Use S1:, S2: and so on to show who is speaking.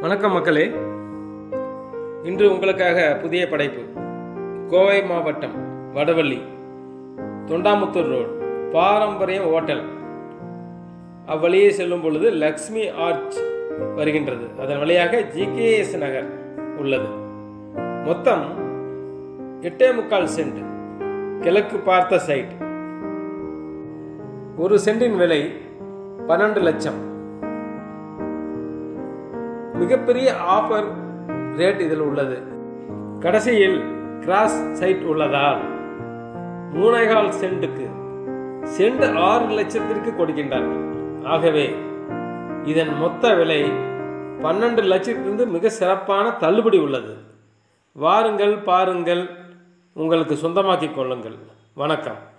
S1: வணக்கம் மக்களே இன்று உங்களுக்காக புதிய படைப்பு கோவை மாவட்டம் வடவள்ளி தொண்டாமுத்தூர் ரோடு பாரம்பரியம் ஹோட்டல் அவ்வழியே செல்லும் பொழுது லக்ஷ்மி ஆர்ச் வருகின்றது அதன் வழியாக ஜிகேஎஸ் நகர் உள்ளது மொத்தம் எட்டே முக்கால் சென்ட் கிழக்கு பார்த்த சைட் ஒரு சென்டின் விலை பன்னெண்டு லட்சம் மிகப்பெரிய ஆஃபர் ரேட் இதில் உள்ளது கடைசியில் கிராஸ் சைட் உள்ளதால் மூணேகால் சென்ட்டுக்கு சென்ட் ஆறு லட்சத்திற்கு கொடுக்கின்றார்கள் ஆகவே இதன் மொத்த விலை பன்னெண்டு லட்சத்திலிருந்து மிக சிறப்பான தள்ளுபடி உள்ளது வாருங்கள் பாருங்கள் உங்களுக்கு சொந்தமாக்கிக் கொள்ளுங்கள் வணக்கம்